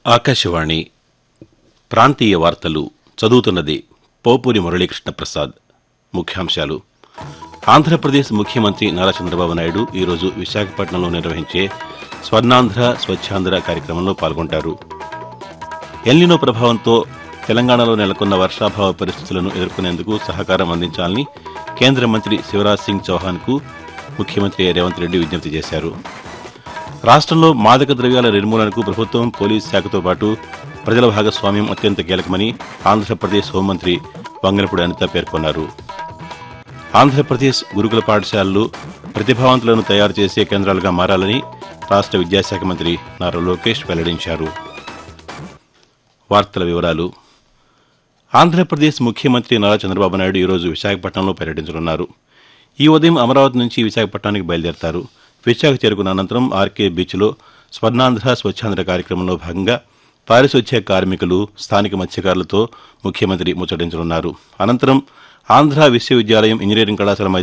ఆకాశవాణి ప్రాంతీయ వార్తలు చదువుతున్నది పోపూరి మురళీకృష్ణ ప్రసాద్ ముఖ్యాంశాలు ఆంధ్రప్రదేశ్ ముఖ్యమంత్రి నారా చంద్రబాబు నాయుడు ఈరోజు విశాఖపట్నంలో నిర్వహించే స్వర్ణాంధ్ర స్వచ్ఛాంధ్ర కార్యక్రమంలో పాల్గొంటారు ఎల్నినో ప్రభావంతో తెలంగాణలో నెలకొన్న వర్షాభావ పరిస్థితులను ఎదుర్కొనేందుకు సహకారం అందించాలని కేంద్ర మంత్రి శివరాజ్ సింగ్ చౌహాన్కు ముఖ్యమంత్రి రేవంత్ రెడ్డి విజ్ఞప్తి చేశారు రాష్ట్రంలో మాదక ద్రవ్యాల నిర్మూలనకు ప్రభుత్వం పోలీస్ శాఖతో పాటు ప్రజల భాగస్వామ్యం అత్యంత కీలకమని ఆంధ్రప్రదేశ్ హోంమంత్రి వంగనపూడి అనిత పేర్కొన్నారు ఆంధ్రప్రదేశ్ గురుకుల పాఠశాలలు ప్రతిభావంతులను తయారు చేసే కేంద్రాలుగా మారాలని రాష్ట్ర విద్యాశాఖ మంత్రి నారా లోకేష్ వెల్లడించారు వార్తల వివరాలు ఆంధ్రప్రదేశ్ ముఖ్యమంత్రి నారా చంద్రబాబు నాయుడు ఈరోజు విశాఖపట్నంలో పర్యటించనున్నారు ఈ ఉదయం అమరావతి నుంచి విశాఖపట్నానికి బయలుదేరతారు విశాఖ చేరుకున్న అనంతరం ఆర్కే బీచ్లో స్వర్ణాంధ్ర స్వచ్ఛాంధ్ర కార్యక్రమంలో భాగంగా పారిశుధ్య కార్మికులు స్థానిక మత్స్యకారులతో ముఖ్యమంత్రి ముచ్చటించనున్నారు అనంతరం ఆంధ్ర విశ్వవిద్యాలయం ఇంజనీరింగ్ కళాశాల